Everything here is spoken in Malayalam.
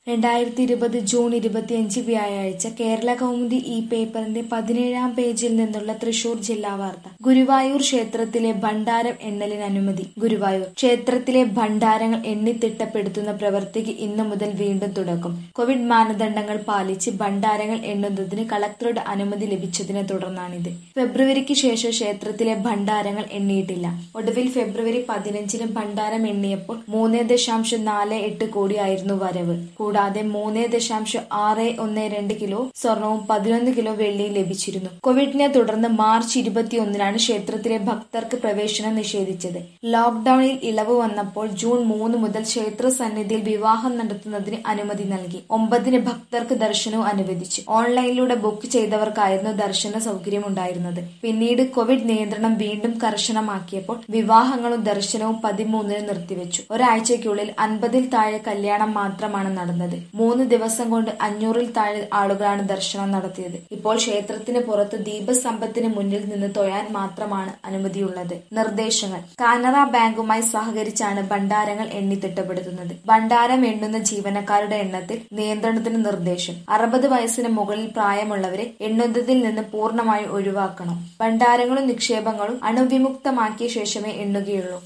രണ്ടായിരത്തി ഇരുപത് ജൂൺ ഇരുപത്തിയഞ്ച് വ്യാഴാഴ്ച കേരള കൗമുദി ഈ പേപ്പറിന്റെ പതിനേഴാം പേജിൽ നിന്നുള്ള തൃശൂർ ജില്ലാ വാർത്ത ഗുരുവായൂർ ക്ഷേത്രത്തിലെ ഭണ്ഡാരം എണ്ണലിന് അനുമതി ഗുരുവായൂർ ക്ഷേത്രത്തിലെ ഭണ്ഡാരങ്ങൾ എണ്ണിത്തിട്ടപ്പെടുത്തുന്ന പ്രവൃത്തിക്ക് ഇന്നു മുതൽ വീണ്ടും തുടക്കം കോവിഡ് മാനദണ്ഡങ്ങൾ പാലിച്ച് ഭണ്ഡാരങ്ങൾ എണ്ണുന്നതിന് കളക്ടറുടെ അനുമതി ലഭിച്ചതിനെ തുടർന്നാണിത് ഫെബ്രുവരിക്ക് ശേഷം ക്ഷേത്രത്തിലെ ഭണ്ഡാരങ്ങൾ എണ്ണിയിട്ടില്ല ഒടുവിൽ ഫെബ്രുവരി പതിനഞ്ചിന് ഭണ്ഡാരം എണ്ണിയപ്പോൾ മൂന്ന് ദശാംശം നാല് എട്ട് കോടിയായിരുന്നു വരവ് കൂടാതെ മൂന്ന് ദശാംശം ആറ് ഒന്ന് രണ്ട് കിലോ സ്വർണവും പതിനൊന്ന് കിലോ വെള്ളിയും ലഭിച്ചിരുന്നു കോവിഡിനെ തുടർന്ന് മാർച്ച് ഇരുപത്തിയൊന്നിനാണ് ക്ഷേത്രത്തിലെ ഭക്തർക്ക് പ്രവേശനം നിഷേധിച്ചത് ലോക്ഡൌണിൽ ഇളവ് വന്നപ്പോൾ ജൂൺ മൂന്ന് മുതൽ ക്ഷേത്ര സന്നിധിയിൽ വിവാഹം നടത്തുന്നതിന് അനുമതി നൽകി ഒമ്പതിന് ഭക്തർക്ക് ദർശനവും അനുവദിച്ചു ഓൺലൈനിലൂടെ ബുക്ക് ചെയ്തവർക്കായിരുന്നു ദർശന സൗകര്യം ഉണ്ടായിരുന്നത് പിന്നീട് കോവിഡ് നിയന്ത്രണം വീണ്ടും കർശനമാക്കിയപ്പോൾ വിവാഹങ്ങളും ദർശനവും പതിമൂന്നിന് നിർത്തിവെച്ചു ഒരാഴ്ചയ്ക്കുള്ളിൽ അൻപതിൽ താഴെ കല്യാണം മാത്രമാണ് നടന്നത് മൂന്ന് ദിവസം കൊണ്ട് അഞ്ഞൂറിൽ താഴെ ആളുകളാണ് ദർശനം നടത്തിയത് ഇപ്പോൾ ക്ഷേത്രത്തിന് പുറത്ത് ദീപസ്തംഭത്തിന് മുന്നിൽ നിന്ന് തൊഴാൻ മാത്രമാണ് അനുമതിയുള്ളത് നിർദ്ദേശങ്ങൾ കാനറ ബാങ്കുമായി സഹകരിച്ചാണ് ഭണ്ഡാരങ്ങൾ എണ്ണിത്തിട്ടപ്പെടുത്തുന്നത് ഭണ്ഡാരം എണ്ണുന്ന ജീവനക്കാരുടെ എണ്ണത്തിൽ നിയന്ത്രണത്തിന് നിർദ്ദേശം അറുപത് വയസ്സിന് മുകളിൽ പ്രായമുള്ളവരെ എണ്ണുന്നതിൽ നിന്ന് പൂർണ്ണമായി ഒഴിവാക്കണം ഭണ്ഡാരങ്ങളും നിക്ഷേപങ്ങളും അണുവിമുക്തമാക്കിയ ശേഷമേ എണ്ണുകയുള്ളൂ